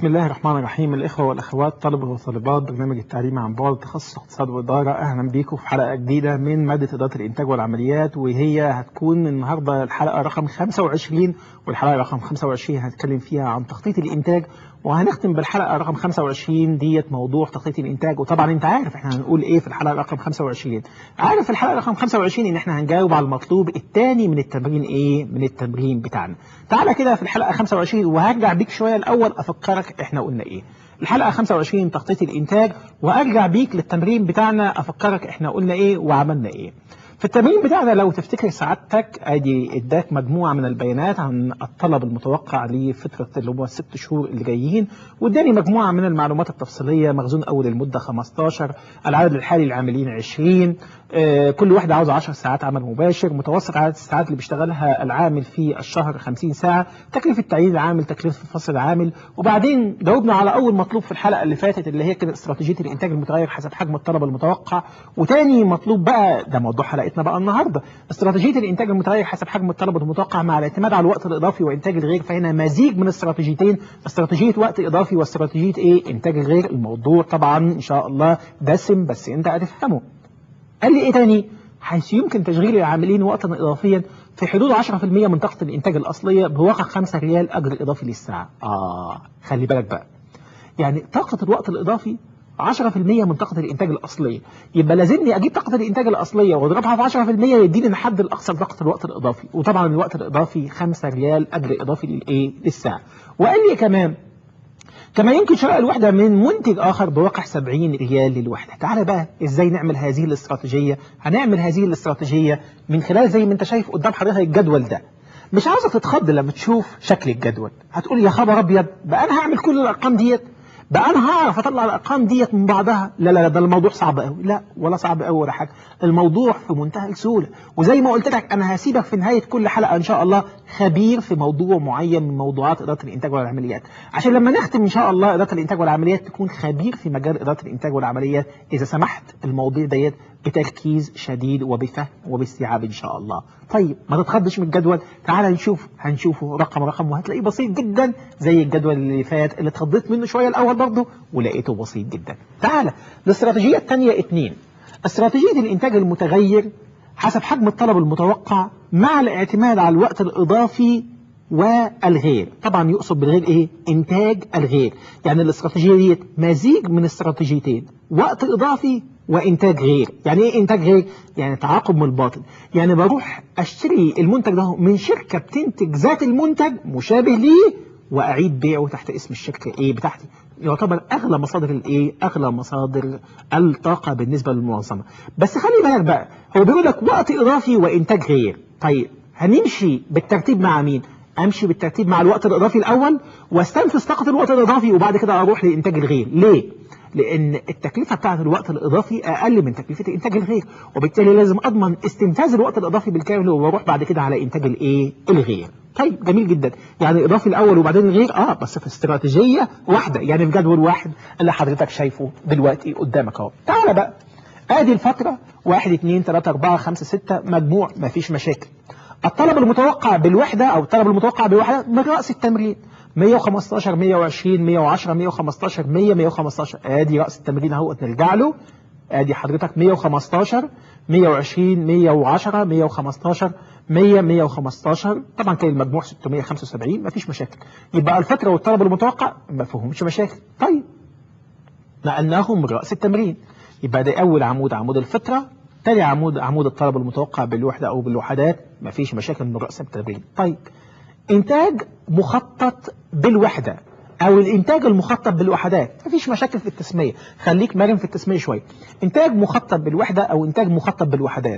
بسم الله الرحمن الرحيم الإخوة والأخوات طلبة وطالبات برنامج التعليم عن بعد تخصص اقتصاد وإدارة أهلا بيكم في حلقة جديدة من مادة إدارة الإنتاج والعمليات وهي هتكون النهاردة الحلقة رقم 25 والحلقة رقم 25 هنتكلم فيها عن تخطيط الإنتاج وهنختم بالحلقة رقم 25 ديت موضوع تخطيط الإنتاج وطبعا أنت عارف إحنا هنقول إيه في الحلقة رقم 25 عارف في الحلقة رقم 25 إن إحنا هنجاوب على المطلوب الثاني من التمرين إيه من التمرين بتاعنا تعالى كده في الحلقة 25 وهرجع بيك شوية الأول أفكرك إحنا قلنا إيه الحلقة 25 تخطيط الإنتاج وأرجع بيك للتمرين بتاعنا أفكرك إحنا قلنا إيه وعملنا إيه في التمرين بتاعنا لو تفتكر سعادتك ادي اداك مجموعه من البيانات عن الطلب المتوقع لفتره اللي هو الست شهور اللي جايين واداني مجموعه من المعلومات التفصيليه مخزون اول المده 15 العدد الحالي للعاملين 20 آه كل واحده عاوزه 10 ساعات عمل مباشر متوسط عدد الساعات اللي بيشتغلها العامل في الشهر 50 ساعه تكلفه تعيين العامل تكلفه فصل العامل وبعدين جاوبنا على اول مطلوب في الحلقه اللي فاتت اللي هي كانت استراتيجيه الانتاج المتغير حسب حجم الطلب المتوقع وتاني مطلوب بقى ده موضوع حلقتنا بقى النهارده استراتيجيه الانتاج المتغير حسب حجم الطلب المتوقع مع الاعتماد على الوقت الاضافي وانتاج الغير فهنا مزيج من استراتيجيتين استراتيجيه وقت اضافي واستراتيجيه ايه انتاج الغير الموضوع طبعا ان شاء الله دسم بس انت هتفهمه قال لي ايه تاني حيث يمكن تشغيل العاملين وقتا اضافيا في حدود 10% من طاقه الانتاج الاصليه بواقع 5 ريال اجر اضافي للساعه اه خلي بالك بقى يعني طاقه الوقت الاضافي 10% من طاقة الإنتاج الأصلية يبقى لازمني أجيب طاقة الإنتاج الأصلية وأضربها في 10% يديني الحد الأقصى لطاقة الوقت الإضافي وطبعا الوقت الإضافي 5 ريال أجر إضافي للإيه للساعة وقال لي كمان كما يمكن شراء الوحدة من منتج آخر بواقع 70 ريال للوحدة تعال بقى إزاي نعمل هذه الاستراتيجية هنعمل هذه الاستراتيجية من خلال زي ما أنت شايف قدام حضرتك الجدول ده مش عاوزك تتخض لما تشوف شكل الجدول هتقول يا خبر أبيض بقى أنا هعمل كل الأرقام ديت بقى انا هعرف اطلع الارقام ديت من بعضها لا لا لا ده الموضوع صعب قوي لا ولا صعب قوي ولا حاجه الموضوع في منتهى السهوله وزي ما قلت لك انا هسيبك في نهايه كل حلقه ان شاء الله خبير في موضوع معين من موضوعات اداره الانتاج والعمليات عشان لما نختم ان شاء الله اداره الانتاج والعمليات تكون خبير في مجال اداره الانتاج والعمليات اذا سمحت المواضيع ديت بتركيز شديد وبفهم وباستيعاب ان شاء الله طيب ما تتخضش من الجدول تعال نشوف هنشوفه رقم رقم وهتلاقيه بسيط جدا زي الجدول اللي فات اللي اتخضيت منه شويه الاول برضه ولقيته بسيط جدا تعال الاستراتيجيه الثانيه اثنين استراتيجيه الانتاج المتغير حسب حجم الطلب المتوقع مع الاعتماد على الوقت الاضافي والغير طبعا يقصد بالغير ايه انتاج الغير يعني الاستراتيجيه دي مزيج من استراتيجيتين وقت اضافي وانتاج غير يعني ايه انتاج غير يعني تعاقب من الباطل يعني بروح اشتري المنتج ده من شركه بتنتج ذات المنتج مشابه ليه واعيد بيعه تحت اسم الشركه ايه بتاعتي يعتبر اغلى مصادر الايه اغلى مصادر الطاقه بالنسبه للمنظمه بس خلي بالك بقى هو بيقول لك وقت اضافي وانتاج غير طيب هنمشي بالترتيب مع مين امشي بالترتيب مع الوقت الاضافي الاول واستنفذ طاقه الوقت الاضافي وبعد كده اروح لانتاج الغير ليه لان التكلفه بتاعه الوقت الاضافي اقل من تكلفه انتاج الغير وبالتالي لازم اضمن استنفاذ الوقت الاضافي بالكامل واروح بعد كده على انتاج الايه الغير طيب جميل جدا يعني اضافي الاول وبعدين الغير اه بس في استراتيجيه واحده يعني في جدول واحد اللي حضرتك شايفه دلوقتي قدامك اهو تعالى بقى ادي الفتره 1 2 3 4 5 6 مجموع مفيش مشاكل الطلب المتوقع بالوحده او الطلب المتوقع بالوحده من راس التمرين 115 120 110 115 100 115 ادي راس التمرين اهو نرجع له ادي حضرتك 115 120 110 115 100 115 طبعا كان المجموع 675 مفيش مشاكل يبقى الفتره والطلب المتوقع ما فيهمش مشاكل طيب نقلناهم من راس التمرين يبقى ده اول عمود عمود الفتره تاني عمود عمود الطلب المتوقع بالوحده او بالوحدات مفيش مشاكل من راس التمرين طيب انتاج مخطط بالوحدة او الانتاج المخطط بالوحدات مفيش مشاكل في التسمية خليك مرن في التسمية شوية انتاج مخطط بالوحدة او انتاج مخطط بالوحدات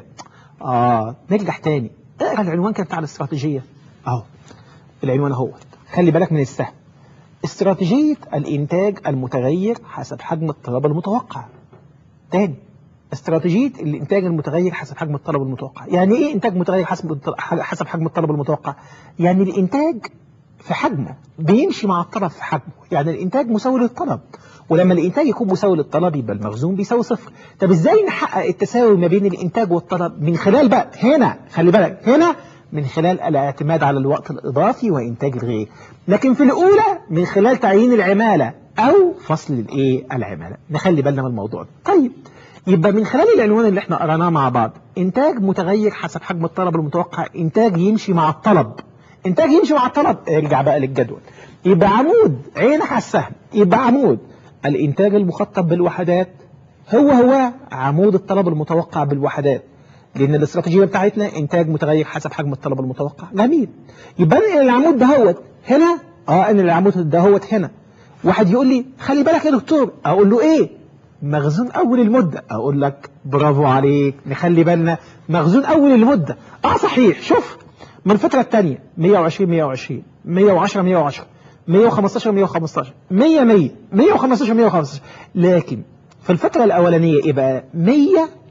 اه نرجع تاني اقرا العنوان كان بتاع الاستراتيجية اهو العنوان اهو خلي بالك من السهم استراتيجية الانتاج المتغير حسب حجم الطلب المتوقع تاني استراتيجية الانتاج المتغير حسب حجم الطلب المتوقع يعني ايه انتاج متغير حسب حسب حجم الطلب المتوقع يعني الانتاج في حجمه بيمشي مع الطلب في حجمه يعني الانتاج مساوي للطلب ولما الانتاج يكون مساوي للطلب يبقى المخزون بيساوي صفر طب ازاي نحقق التساوي ما بين الانتاج والطلب من خلال بقى هنا خلي بالك هنا من خلال الاعتماد على الوقت الإضافي وإنتاج الغير لكن في الأولى من خلال تعيين العمالة أو فصل الإيه العمالة نخلي بالنا من الموضوع ده طيب يبقى من خلال العنوان اللي احنا قرأناه مع بعض إنتاج متغير حسب حجم الطلب المتوقع إنتاج يمشي مع الطلب إنتاج يمشي مع الطلب ارجع بقى للجدول يبقى عمود عينك على السهم يبقى عمود الإنتاج المخطط بالوحدات هو هو عمود الطلب المتوقع بالوحدات لأن الاستراتيجية بتاعتنا إنتاج متغير حسب حجم الطلب المتوقع جميل يبقى أنقل العمود دهوت هنا اه أنقل العمود دهوت هنا واحد يقول لي خلي بالك يا دكتور أقول له إيه مخزون أول المدة أقول لك برافو عليك نخلي بالنا مخزون أول المدة اه صحيح شوف من الفترة الثانية 120 120 110 110 115 115 100 100 115 115 لكن في الفترة الأولانية إيه بقى 100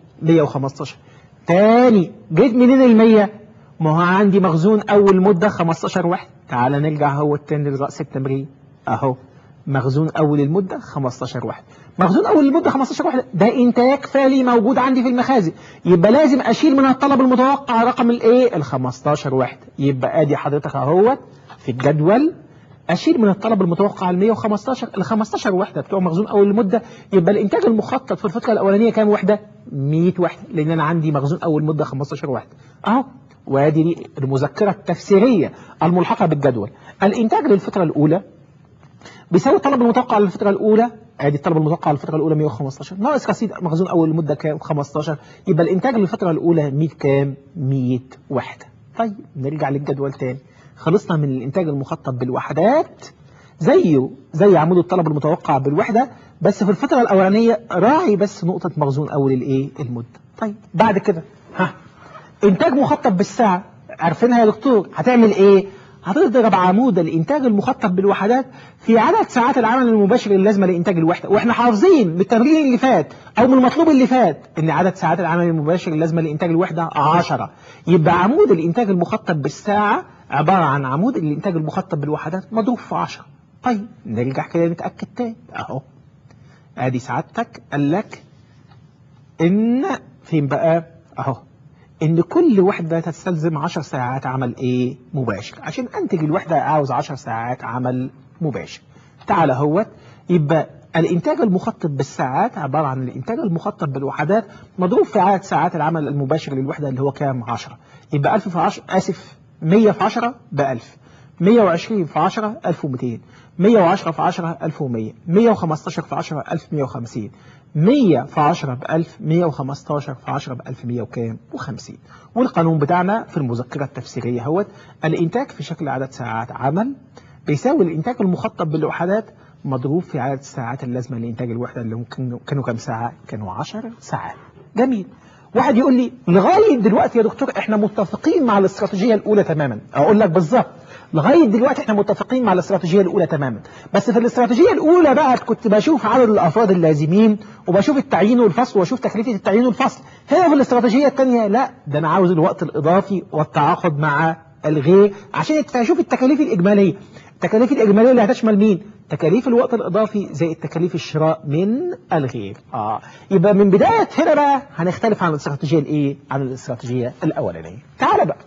115 تاني جيت منين ال 100 ما هو عندي مخزون أول مدة 15 واحد تعال نرجع هو التاني لرأس التمرين أهو مخزون أول المدة 15 واحد مخزون أول المدة 15 واحد ده إنتاج فعلي موجود عندي في المخازن يبقى لازم أشيل من الطلب المتوقع رقم الإيه ال 15 واحد يبقى أدي حضرتك أهوت في الجدول أشيل من الطلب المتوقع ال 115 ال 15 وحدة بتوع مخزون أول المدة يبقى الإنتاج المخطط في الفترة الأولانية كام وحدة 100 وحدة لأن أنا عندي مخزون أول مدة 15 وحدة أهو وادي المذكرة التفسيرية الملحقة بالجدول الإنتاج للفترة الأولى بيساوي الطلب المتوقع للفترة الأولى ادي الطلب المتوقع للفترة الأولى 115 ناقص رصيد مخزون أول المدة كام 15 يبقى الإنتاج للفترة الأولى 100 كام 100 وحدة طيب نرجع للجدول تاني خلصنا من الإنتاج المخطط بالوحدات زيه زي عمود الطلب المتوقع بالوحدة بس في الفترة الأولانية راعي بس نقطة مخزون أول الإيه المدة طيب بعد كده ها إنتاج مخطط بالساعة عارفينها يا دكتور هتعمل إيه هتضرب عمود الإنتاج المخطط بالوحدات في عدد ساعات العمل المباشر اللازمة لإنتاج الوحدة وإحنا حافظين بالتمرين اللي فات أو من المطلوب اللي فات إن عدد ساعات العمل المباشر اللازمة لإنتاج الوحدة 10 يبقى عمود الإنتاج المخطط بالساعة عبارة عن عمود الإنتاج المخطط بالوحدات مضروب في 10 طيب نرجع كده نتأكد تاني أهو أدي سعادتك قال لك إن فين بقى أهو إن كل وحدة تستلزم 10 ساعات عمل إيه مباشر عشان أنتج الوحدة عاوز 10 ساعات عمل مباشر تعال اهوت يبقى الإنتاج المخطط بالساعات عبارة عن الإنتاج المخطط بالوحدات مضروب في عدد ساعات العمل المباشر للوحدة اللي هو كام 10 يبقى 1000 في 10 آسف 100 في 10 ب 1000 120 في 10 1200 110 في 10 1100 115 في 10 1150 100 في 10 ب 1000 115 في 10 ب 1100 وكام و50 والقانون بتاعنا في المذكرة التفسيرية هوت الإنتاج في شكل عدد ساعات عمل بيساوي الإنتاج المخطط بالوحدات مضروب في عدد الساعات اللازمة لإنتاج الوحدة اللي ممكن كانوا كام ساعة؟ كانوا 10 ساعات جميل واحد يقول لي لغاية دلوقتي يا دكتور احنا متفقين مع الاستراتيجية الأولى تماما أقول لك بالظبط لغاية دلوقتي احنا متفقين مع الاستراتيجية الأولى تماما بس في الاستراتيجية الأولى بقى كنت بشوف عدد الأفراد اللازمين وبشوف التعيين والفصل واشوف تكلفة التعيين والفصل هنا في الاستراتيجية الثانية لا ده أنا عاوز الوقت الإضافي والتعاقد مع الغير عشان اشوف التكاليف الإجمالية التكاليف الإجمالية اللي هتشمل مين؟ تكاليف الوقت الإضافي زي التكاليف الشراء من الغير آه. يبقى من بداية هنا بقى هنختلف عن الاستراتيجية الإيه؟ عن الاستراتيجية الأولانية تعال بقى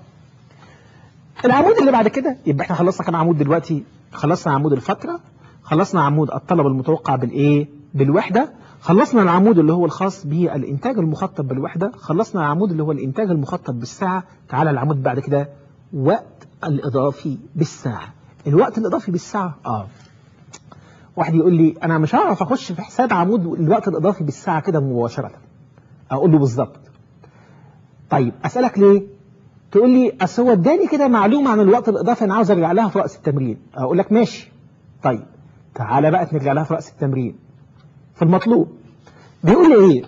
العمود اللي بعد كده يبقى احنا خلصنا كام عمود دلوقتي خلصنا عمود الفترة خلصنا عمود الطلب المتوقع بالإيه؟ بالوحدة خلصنا العمود اللي هو الخاص بالإنتاج المخطط بالوحدة خلصنا العمود اللي هو الإنتاج المخطط بالساعة تعال العمود بعد كده وقت الإضافي بالساعة الوقت الإضافي بالساعة آه واحد يقول لي أنا مش هعرف أخش في حساب عمود الوقت الإضافي بالساعة كده مباشرة أقول له بالظبط طيب أسألك ليه تقول لي أصل هو اداني كده معلومة عن الوقت الإضافي أنا عاوز أرجع لها في رأس التمرين أقول لك ماشي طيب تعالى بقى نرجع لها في رأس التمرين في المطلوب بيقول لي إيه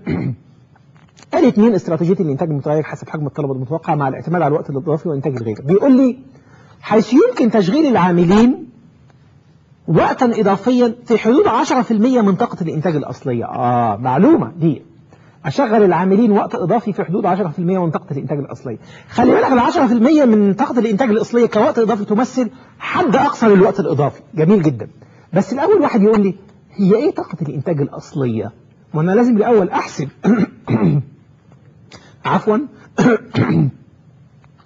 قال اثنين استراتيجية الإنتاج المتغير حسب حجم الطلب المتوقع مع الاعتماد على الوقت الإضافي وإنتاج الغير بيقول لي حيث يمكن تشغيل العاملين وقتا إضافيا في حدود 10% من طاقة الإنتاج الأصلية آه معلومة دي أشغل العاملين وقت إضافي في حدود 10% من طاقة الإنتاج الأصلية خلي بالك ال 10% من طاقة الإنتاج الأصلية كوقت إضافي تمثل حد أقصى للوقت الإضافي جميل جدا بس الأول واحد يقول لي هي إيه طاقة الإنتاج الأصلية ما أنا لازم الأول أحسب عفوا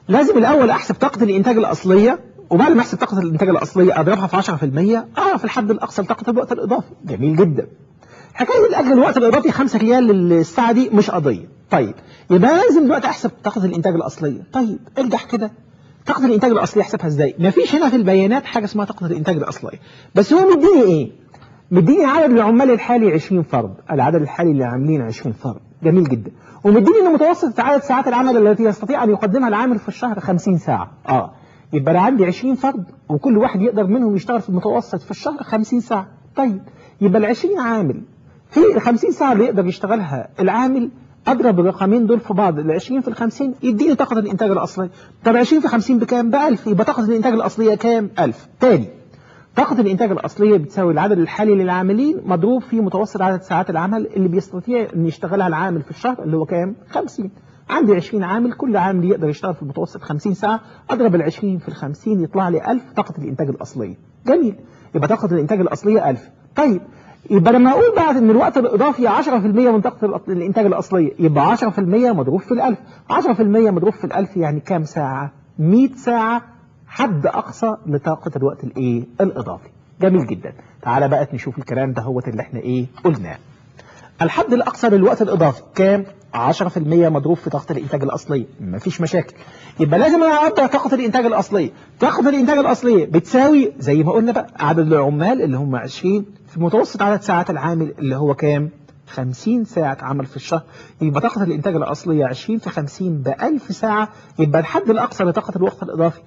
لازم الاول احسب طاقه الانتاج الاصليه وبعد ما احسب طاقه الانتاج الاصليه اضربها في 10% اعرف الحد الاقصى لطاقه الوقت الاضافي جميل جدا حكايه الاجل الوقت الاضافي 5 ريال للساعه دي مش قضيه طيب يبقى لازم دلوقتي احسب طاقه الانتاج الاصليه طيب ارجع كده طاقه الانتاج الاصليه احسبها ازاي مفيش هنا في البيانات حاجه اسمها طاقه الانتاج الاصليه بس هو مديني ايه مديني عدد العمال الحالي 20 فرد العدد الحالي اللي عاملين 20 فرد جميل جدا ومديني ان متوسط عدد ساعات العمل التي يستطيع ان يقدمها العامل في الشهر 50 ساعه اه يبقى انا عندي 20 فرد وكل واحد يقدر منهم يشتغل في المتوسط في الشهر 50 ساعه طيب يبقى ال 20 عامل في ال 50 ساعه اللي يقدر يشتغلها العامل اضرب الرقمين دول في بعض ال 20 في ال 50 يديني طاقه الانتاج الاصليه طب 20 في 50 بكام ب 1000 يبقى طاقه الانتاج الاصليه كام 1000 تاني طاقة الإنتاج الأصلية بتساوي العدد الحالي للعاملين مضروب في متوسط عدد ساعات العمل اللي بيستطيع أن يشتغلها العامل في الشهر اللي هو كام؟ 50 عندي 20 عامل كل عامل يقدر يشتغل في المتوسط 50 ساعة أضرب ال 20 في ال 50 يطلع لي 1000 طاقة الإنتاج الأصلية جميل يبقى طاقة الإنتاج الأصلية 1000 طيب يبقى لما أقول بعد إن الوقت الإضافي 10% من طاقة الإنتاج الأصلية يبقى 10% مضروب في الألف 10% مضروب في الألف يعني كام ساعة؟ 100 ساعة حد أقصى لطاقة الوقت الإيه؟ الإضافي جميل جدا تعالى بقى نشوف الكلام ده هو اللي احنا إيه قلناه الحد الأقصى للوقت الإضافي كام؟ 10% مضروب في طاقة الإنتاج الأصلية مفيش مشاكل يبقى لازم أنا أقطع طاقة الإنتاج الأصلية طاقة الإنتاج الأصلية بتساوي زي ما قلنا بقى عدد العمال اللي هم 20 في متوسط عدد ساعات العامل اللي هو كام؟ 50 ساعة عمل في الشهر يبقى طاقة الإنتاج الأصلية 20 في 50 ب 1000 ساعة يبقى الحد الأقصى لطاقة الوقت الإضافي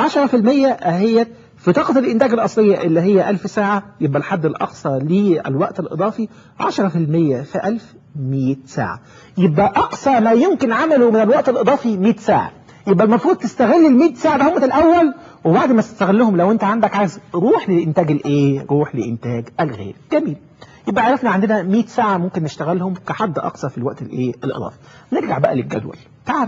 10% أهيت في طاقة الإنتاج الأصلية اللي هي 1000 ساعة يبقى الحد الأقصى للوقت الإضافي 10% في 1000 100 ساعة يبقى أقصى ما يمكن عمله من الوقت الإضافي 100 ساعة يبقى المفروض تستغل ال 100 ساعة ده هم الأول وبعد ما تستغلهم لو أنت عندك عايز روح لإنتاج الإيه؟ روح لإنتاج الغير جميل يبقى عرفنا عندنا 100 ساعة ممكن نشتغلهم كحد أقصى في الوقت الإيه؟ الإضافي نرجع بقى للجدول تعال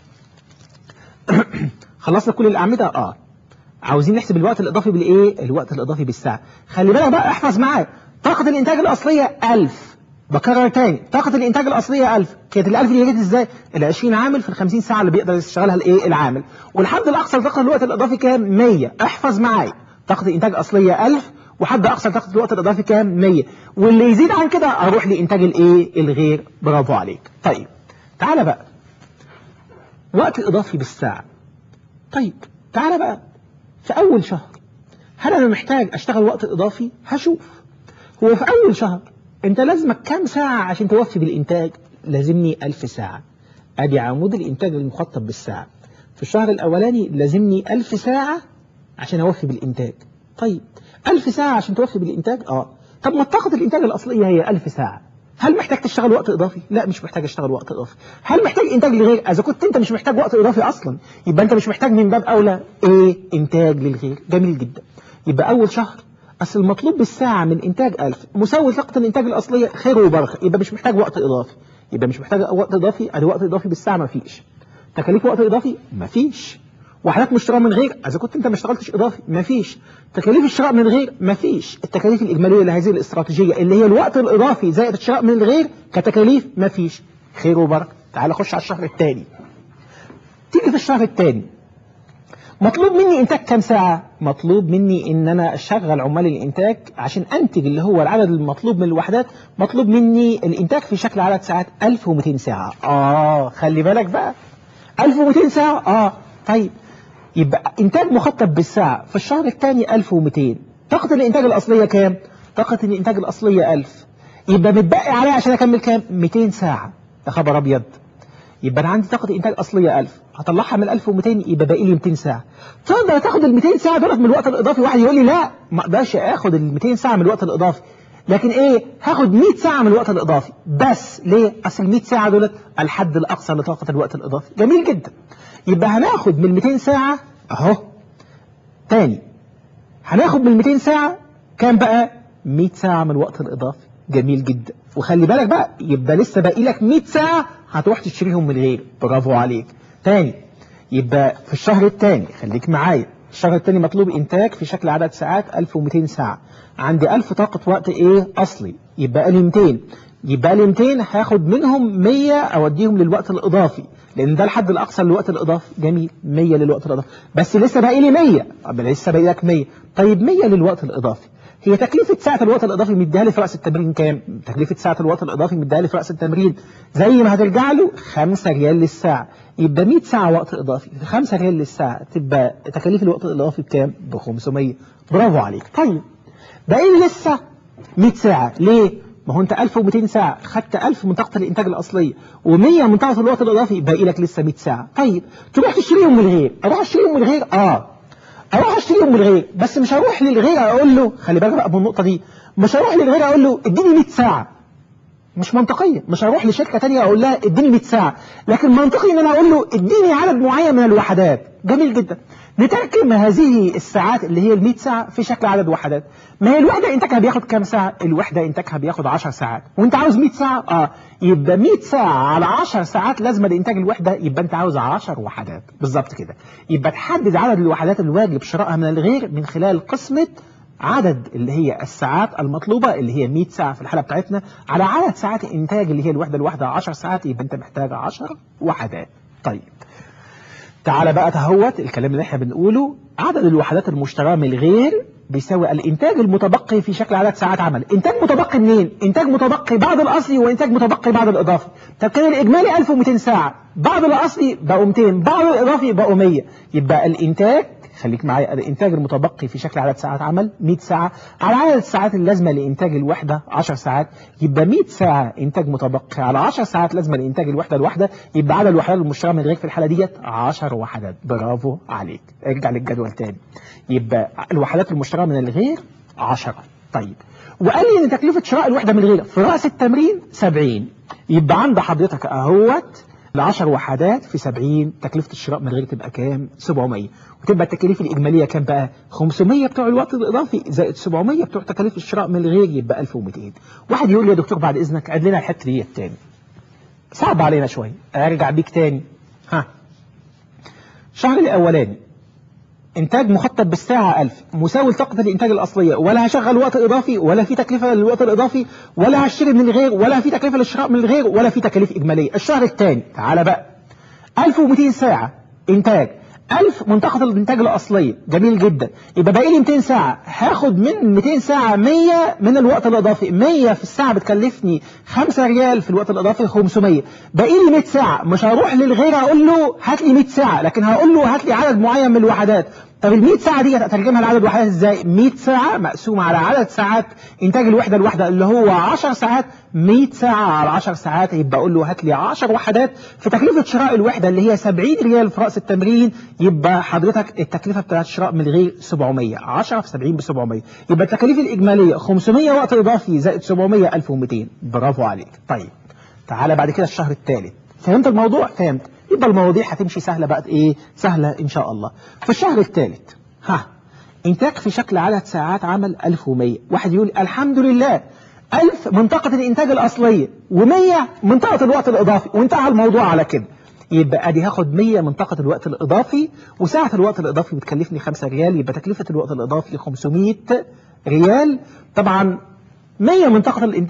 خلصنا كل الأعمدة آه عاوزين نحسب الوقت الإضافي بالإيه؟ الوقت الإضافي بالساعة خلي بالك بقى احفظ معايا طاقة الإنتاج الأصلية 1000 بكرر تاني طاقة الإنتاج الأصلية 1000 كانت ال 1000 دي جت إزاي؟ ال 20 عامل في ال 50 ساعة اللي بيقدر يشتغلها الإيه؟ العامل والحد الأقصى لطاقة الوقت الإضافي كام؟ 100 احفظ معايا طاقة الإنتاج الأصلية 1000 وحد أقصى طاقة الوقت الإضافي كام؟ 100 واللي يزيد عن كده أروح لإنتاج الإيه؟ الغير برافو عليك طيب تعالى بقى وقت إضافي بالساعة طيب تعالى بقى في أول شهر هل أنا محتاج أشتغل وقت إضافي؟ هشوف هو في أول شهر أنت لازمك كام ساعة عشان توفي بالإنتاج؟ لازمني ألف ساعة أدي عمود الإنتاج المخطط بالساعة في الشهر الأولاني لازمني ألف ساعة عشان أوفي بالإنتاج طيب ألف ساعة عشان توفي بالإنتاج؟ آه طب ما طاقة الإنتاج الأصلية هي ألف ساعة هل محتاج تشتغل وقت إضافي؟ لا مش محتاج أشتغل وقت إضافي هل محتاج إنتاج لغير؟ إذا كنت أنت مش محتاج وقت إضافي أصلا يبقى أنت مش محتاج من باب أولى إيه؟ إنتاج للغير جميل جدا يبقى أول شهر أصل المطلوب بالساعة من إنتاج 1000 مساوي طاقة الإنتاج الأصلية خير وبركة يبقى مش محتاج وقت إضافي يبقى مش محتاج وقت إضافي أدي وقت إضافي بالساعة مفيش تكاليف وقت إضافي مفيش وحدات مشترى من غير إذا كنت أنت ما اشتغلتش إضافي مفيش تكاليف الشراء من غير مفيش التكاليف الإجمالية لهذه الاستراتيجية اللي هي الوقت الإضافي زائد الشراء من الغير كتكاليف مفيش خير وبركة تعال خش على الشهر الثاني تيجي في الشهر الثاني مطلوب مني انتاج كام ساعة مطلوب مني ان انا اشغل عمال الانتاج عشان انتج اللي هو العدد المطلوب من الوحدات مطلوب مني الانتاج في شكل عدد ساعات 1200 ساعة اه خلي بالك بقى 1200 ساعة اه طيب يبقى انتاج مخطط بالساعة في الشهر الثاني 1200 طاقة الانتاج الاصلية كام طاقة الانتاج الاصلية 1000 يبقى متبقي عليها عشان اكمل كام 200 ساعة يا خبر ابيض يبقى انا عندي طاقه انتاج اصليه 1000 هطلعها من 1200 يبقى باقي لي 200 ساعه تقدر تاخد ال 200 ساعه دولت من الوقت الاضافي واحد يقول لي لا ما اقدرش اخد ال 200 ساعه من الوقت الاضافي لكن ايه هاخد 100 ساعه من الوقت الاضافي بس ليه اصل 100 ساعه دولت الحد الاقصى لطاقه الوقت الاضافي جميل جدا يبقى هناخد من 200 ساعه اهو تاني هناخد من 200 ساعه كام بقى 100 ساعه من الوقت الاضافي جميل جدا وخلي بالك بقى يبقى لسه باقي لك 100 ساعه هتروح تشتريهم من غير برافو عليك تاني يبقى في الشهر الثاني خليك معايا الشهر الثاني مطلوب انتاج في شكل عدد ساعات 1200 ساعة عندي 1000 طاقة وقت ايه اصلي يبقى لي 200 يبقى لي 200 هاخد منهم 100 اوديهم للوقت الاضافي لان ده الحد الاقصى للوقت الاضافي جميل 100 للوقت الاضافي بس لسه باقي لي 100 طب لسه باقي لك 100 طيب 100 للوقت الاضافي هي تكلفة ساعة الوقت الإضافي مديها لي في رأس التمرين كام؟ تكلفة ساعة الوقت الإضافي مديها لي في رأس التمرين زي ما هترجع له 5 ريال للساعة يبقى 100 ساعة وقت إضافي في 5 ريال للساعة تبقى تكاليف الوقت الإضافي بكام؟ ب 500 برافو عليك طيب باقي لي لسه 100 ساعة ليه؟ ما هو انت 1200 ساعة خدت 1000 من طاقة الانتاج الاصلية و100 من طاقة الوقت الاضافي باقي لك لسه 100 ساعة طيب تروح تشتريهم من الغير اروح اشتريهم من الغير اه اروح اشتريهم من الغير بس مش هروح للغير اقول له خلي بالك بقى من النقطة دي مش هروح للغير اقول له اديني 100 ساعة مش منطقية مش هروح لشركة تانية اقول لها اديني 100 ساعة لكن منطقي ان انا اقول له اديني عدد معين من الوحدات جميل جدا نتركب هذه الساعات اللي هي ال 100 ساعة في شكل عدد وحدات ما هي الوحدة انتاجها بياخد كام ساعة الوحدة انتاجها بياخد 10 ساعات وانت عاوز 100 ساعة اه يبقى 100 ساعة على 10 ساعات لازمة لانتاج الوحدة يبقى انت عاوز 10 وحدات بالظبط كده يبقى تحدد عدد الوحدات الواجب شرائها من الغير من خلال قسمة عدد اللي هي الساعات المطلوبة اللي هي 100 ساعة في الحالة بتاعتنا على عدد ساعات الانتاج اللي هي الوحدة الواحدة 10 ساعات يبقى انت محتاج 10 وحدات طيب تعالى بقى تهوت الكلام اللي احنا بنقوله عدد الوحدات المشتراه من الغير بيساوي الانتاج المتبقي في شكل عدد ساعات عمل انتاج متبقي منين انتاج متبقي بعد الاصلي وانتاج متبقي بعد الاضافي طب كان الاجمالي 1200 ساعه بعد الاصلي بقوا 200 بعد الاضافي بقوا 100 يبقى الانتاج خليك معايا الانتاج المتبقي في شكل عدد ساعات عمل 100 ساعة على عدد الساعات اللازمة لإنتاج الوحدة 10 ساعات يبقى 100 ساعة إنتاج متبقي على 10 ساعات لازمة لإنتاج الوحدة الواحدة يبقى عدد الوحدات المشتركة من الغير في الحالة ديت 10 وحدات برافو عليك ارجع للجدول تاني يبقى الوحدات المشتركة من الغير 10 طيب وقال لي ان تكلفة شراء الوحدة من الغير في رأس التمرين 70 يبقى عند حضرتك اهوت ال 10 وحدات في 70 تكلفة الشراء من الغير تبقى كام 700 وتبقى التكاليف الإجمالية كام بقى 500 بتوع الوقت الإضافي زائد 700 بتوع تكاليف الشراء من الغير يبقى 1200 واحد يقول لي يا دكتور بعد إذنك عد لنا الحتة دي تاني صعب علينا شوية أرجع بيك تاني ها الشهر الأولاني إنتاج مخطط بالساعة 1000 مساوي لطاقة الإنتاج الأصلية ولا هشغل وقت إضافي ولا في تكلفة للوقت الإضافي ولا هشتري من الغير ولا في تكلفة للشراء من الغير ولا في تكاليف إجمالية الشهر الثاني تعالى بقى 1200 ساعة إنتاج 1000 منطقة الإنتاج الأصلية جميل جدا يبقى باقي لي 200 ساعة هاخد من 200 ساعة 100 من الوقت الإضافي 100 في الساعة بتكلفني 5 ريال في الوقت الإضافي 500 باقي لي 100 ساعة مش هروح للغير أقول له هات لي 100 ساعة لكن هقول له هات لي عدد معين من الوحدات طب ال 100 ساعة دي هترجمها لعدد وحدات ازاي 100 ساعة مقسومة على عدد ساعات انتاج الوحدة الواحدة اللي هو 10 ساعات 100 ساعة على 10 ساعات يبقى اقول له هات لي 10 وحدات في تكلفة شراء الوحدة اللي هي 70 ريال في رأس التمرين يبقى حضرتك التكلفة بتاعت شراء من الغير 700 10 في 70 ب 700 يبقى التكاليف الإجمالية 500 وقت إضافي زائد 700 1200 برافو عليك طيب تعالى بعد كده الشهر الثالث فهمت الموضوع فهمت يبقى المواضيع هتمشي سهلة بقى ايه سهلة ان شاء الله في الشهر الثالث ها انتاج في شكل عدد ساعات عمل 1100 واحد يقول الحمد لله 1000 منطقة الانتاج الاصلية و100 منطقة الوقت الاضافي وانتهى الموضوع على كده يبقى ادي هاخد 100 منطقة الوقت الاضافي وساعة الوقت الاضافي بتكلفني 5 ريال يبقى تكلفة الوقت الاضافي 500 ريال طبعا 100 منطقة الانت...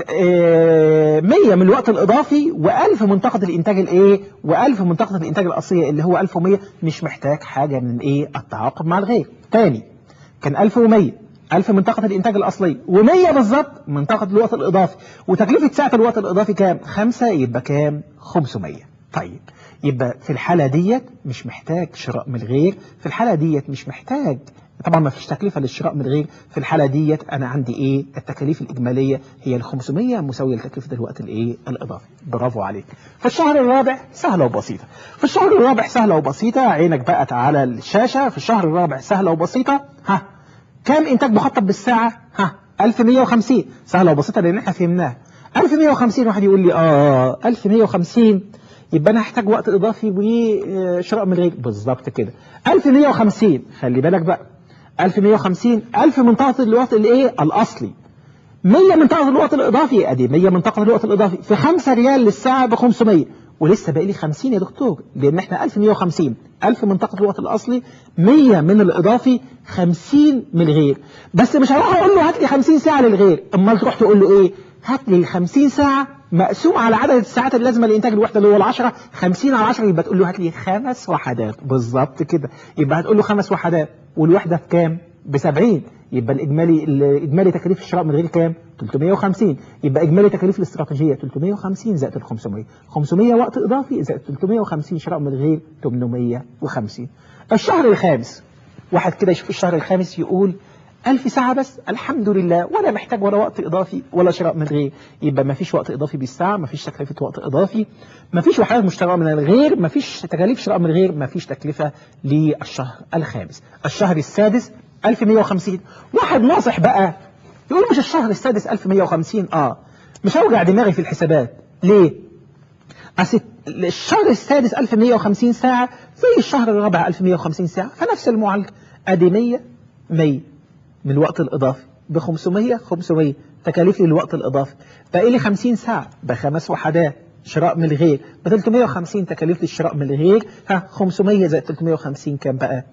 آه 100 من الوقت الإضافي و1000 منطقة الإنتاج الإيه و1000 منطقة الإنتاج الأصلية اللي هو 1100 مش محتاج حاجة من إيه التعاقب مع الغير تاني كان 1100 1000 منطقة الإنتاج الأصلي و100 بالظبط منطقة الوقت الإضافي وتكلفة ساعة الوقت الإضافي كام 5 يبقى كام 500 طيب يبقى في الحالة ديت مش محتاج شراء من الغير في الحالة ديت مش محتاج طبعا ما فيش تكلفة للشراء من الغير في الحالة ديت أنا عندي إيه التكاليف الإجمالية هي ال 500 مساوية لتكلفة الوقت الإيه الإضافي برافو عليك في الشهر الرابع سهلة وبسيطة في الشهر الرابع سهلة وبسيطة عينك بقت على الشاشة في الشهر الرابع سهلة وبسيطة ها كام إنتاج مخطط بالساعة ها 1150 سهلة وبسيطة لأن إحنا فهمناها 1150 واحد يقول لي آه 1150 يبقى انا هحتاج وقت اضافي وشراء من الغير بالظبط كده 1150 خلي بالك بقى 1150 1000 منطقة الوقت الايه الاصلي 100 منطقة الوقت الاضافي ادي 100 منطقة الوقت الاضافي في 5 ريال للساعة ب 500 ولسه باقي لي 50 يا دكتور لان احنا 1150 1000 منطقة الوقت الاصلي 100 من الاضافي 50 من الغير بس مش هروح اقول له هات لي 50 ساعة للغير امال تروح تقول له ايه هات لي ال 50 ساعة مقسوم على عدد الساعات اللازمه لانتاج الوحده اللي هو ال 10 50 على 10 يبقى تقول له هات لي خمس وحدات بالظبط كده يبقى هتقول له خمس وحدات والوحده بكام؟ ب 70 يبقى الاجمالي الاجمالي تكاليف الشراء من غير كام 350 يبقى اجمالي تكاليف الاستراتيجيه 350 زائد ال 500 500 وقت اضافي زائد 350 شراء من غير 850 الشهر الخامس واحد كده يشوف الشهر الخامس يقول ألف ساعة بس الحمد لله ولا محتاج ولا وقت إضافي ولا شراء من غير يبقى ما فيش وقت إضافي بالساعة ما فيش تكلفة وقت إضافي ما فيش وحدات مشتركة من الغير ما فيش تكاليف شراء من الغير ما فيش تكلفة للشهر الخامس الشهر السادس 1150 واحد ناصح بقى يقول مش الشهر السادس 1150 اه مش هوجع دماغي في الحسابات ليه أصل الشهر السادس 1150 ساعة زي الشهر الرابع 1150 ساعة فنفس المعالجة ادي 100 100 من الوقت الإضافي ب 500 500 تكاليف للوقت الإضافي باقي لي 50 ساعة بخمس وحدات شراء من الغير ب 350 تكاليف للشراء من الغير ها 500 زائد 350 كام بقى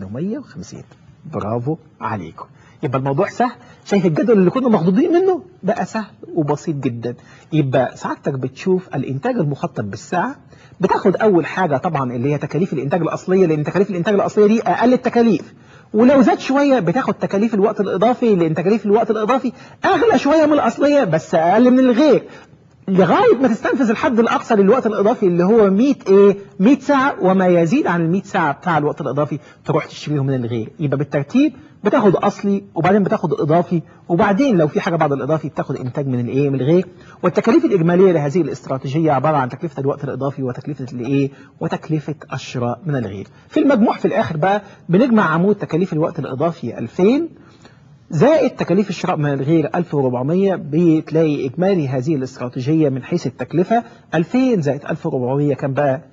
850 برافو عليكم يبقى الموضوع سهل شايف الجدول اللي كنا مخضوضين منه بقى سهل وبسيط جدا يبقى سعادتك بتشوف الانتاج المخطط بالساعة بتاخد اول حاجة طبعا اللي هي تكاليف الانتاج الاصلية لان تكاليف الانتاج الاصلية دي اقل التكاليف ولو زاد شوية بتاخد تكاليف الوقت الإضافي لأن تكاليف الوقت الإضافي أغلى شوية من الأصلية بس أقل من الغير لغاية ما تستنفذ الحد الأقصى للوقت الإضافي اللي هو 100 إيه 100 ساعة وما يزيد عن ال 100 ساعة بتاع الوقت الإضافي تروح تشتريه من الغير يبقى بالترتيب بتاخد أصلي وبعدين بتاخد إضافي وبعدين لو في حاجة بعد الإضافي بتاخد إنتاج من الإيه من الغير والتكاليف الإجمالية لهذه الاستراتيجية عبارة عن تكلفة الوقت الإضافي وتكلفة الإيه وتكلفة الشراء من الغير في المجموع في الآخر بقى بنجمع عمود تكاليف الوقت الإضافي 2000 زائد تكاليف الشراء من الغير 1400 بتلاقي إجمالي هذه الاستراتيجية من حيث التكلفة 2000 زائد 1400 كان بقى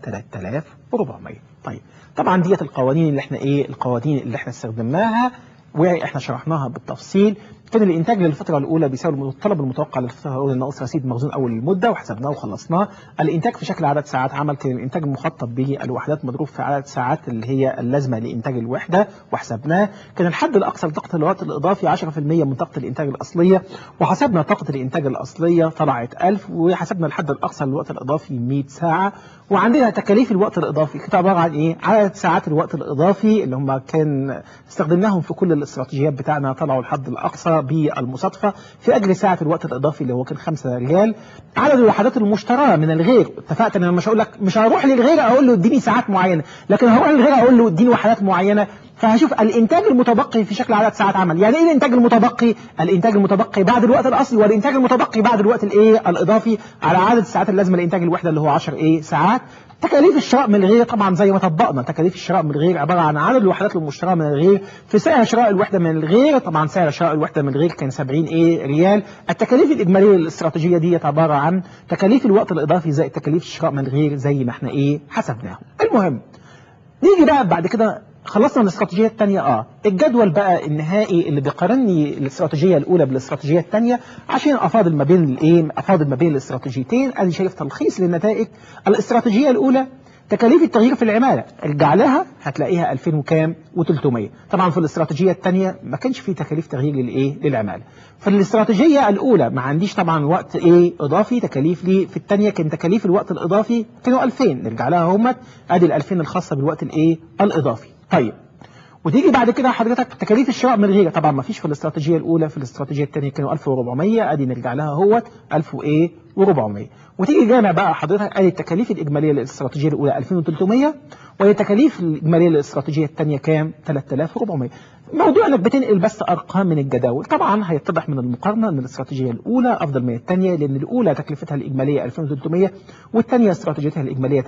3400 طيب طبعا ديت القوانين اللي احنا ايه القوانين اللي احنا استخدمناها واحنا شرحناها بالتفصيل كان الانتاج للفتره الاولى بيساوي الطلب المتوقع للفتره الاولى ناقص رصيد مخزون اول المده وحسبناه وخلصناه الانتاج في شكل عدد ساعات عمل كان الانتاج المخطط به الوحدات مضروب في عدد ساعات اللي هي اللازمه لانتاج الوحده وحسبناه كان الحد الاقصى لطاقه الوقت الاضافي 10% من طاقه الانتاج الاصليه وحسبنا طاقه الانتاج الاصليه طلعت 1000 وحسبنا الحد الاقصى للوقت الاضافي 100 ساعه وعندنا تكاليف الوقت الاضافي كانت عباره عن ايه عدد ساعات الوقت الاضافي اللي هم كان استخدمناهم في كل الاستراتيجيات بتاعنا طلعوا الحد الاقصى بالمصادفه في اجل ساعه الوقت الاضافي اللي هو كان 5 ريال عدد الوحدات المشتراه من الغير اتفقت ان انا مش هقول لك مش هروح للغير اقول له اديني ساعات معينه لكن هروح للغير اقول له اديني وحدات معينه فهشوف الانتاج المتبقي في شكل عدد ساعات عمل يعني ايه الانتاج المتبقي الانتاج المتبقي بعد الوقت الاصلي والانتاج المتبقي بعد الوقت الايه الاضافي على عدد الساعات اللازمه لانتاج الوحده اللي هو 10 ايه ساعات تكاليف الشراء من الغير طبعا زي ما طبقنا تكاليف الشراء من الغير عباره عن عدد الوحدات المشتراه من الغير في سعر شراء الوحده من الغير طبعا سعر شراء الوحده من الغير كان 70 ايه ريال التكاليف الاجماليه للاستراتيجيه دي عباره عن تكاليف الوقت الاضافي زائد تكاليف الشراء من الغير زي ما احنا ايه حسبناهم المهم نيجي بقى بعد كده خلصنا الاستراتيجية الثانية اه الجدول بقى النهائي اللي بيقارني الاستراتيجية الاولى بالاستراتيجية الثانية عشان افاضل ما بين الايه افاضل ما بين الاستراتيجيتين ادي شايف تلخيص للنتائج الاستراتيجية الاولى تكاليف التغيير في العمالة ارجع لها هتلاقيها 2000 وكام و300 طبعا في الاستراتيجية الثانية ما كانش في تكاليف تغيير للايه للعمالة في الاستراتيجية الاولى ما عنديش طبعا وقت ايه اضافي تكاليف لي في الثانية كان تكاليف الوقت الاضافي كانوا 2000 نرجع لها همت ادي ال 2000 الخاصة بالوقت الايه الاضافي طيب وتيجي بعد كده حضرتك تكاليف الشراء من الغيره طبعا ما فيش في الاستراتيجيه الاولى في الاستراتيجيه الثانيه كانوا 1400 ادي نرجع لها اهوت 1000 وايه و400 وتيجي جامع بقى حضرتك ادي التكاليف الاجماليه للاستراتيجيه الاولى 2300 وهي التكاليف الاجماليه للاستراتيجيه الثانيه كام 3400 موضوع انك بتنقل بس ارقام من الجداول طبعا هيتضح من المقارنه ان الاستراتيجيه الاولى افضل من الثانيه لان الاولى تكلفتها الاجماليه 2300 والثانيه استراتيجيتها الاجماليه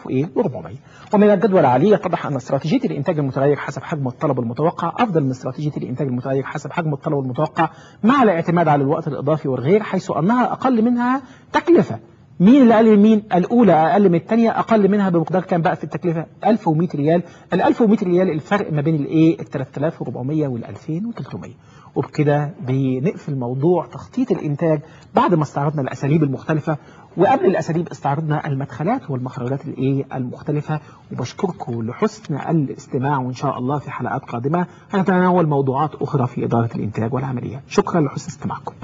3400 ومن الجدول العالي يتضح ان استراتيجيه الانتاج المتغير حسب حجم الطلب المتوقع افضل من استراتيجيه الانتاج المتغير حسب حجم الطلب المتوقع مع الاعتماد على الوقت الاضافي والغير حيث انها اقل منها تكلفه مين اللي اقل من مين الاولى اقل من الثانيه اقل منها بمقدار كام بقى في التكلفه 1100 ريال ال 1100 ريال الفرق ما بين الايه ال 3400 وال 2300 وبكده بنقفل موضوع تخطيط الانتاج بعد ما استعرضنا الاساليب المختلفه وقبل الاساليب استعرضنا المدخلات والمخرجات الايه المختلفه وبشكركم لحسن الاستماع وان شاء الله في حلقات قادمه هنتناول موضوعات اخرى في اداره الانتاج والعمليات شكرا لحسن استماعكم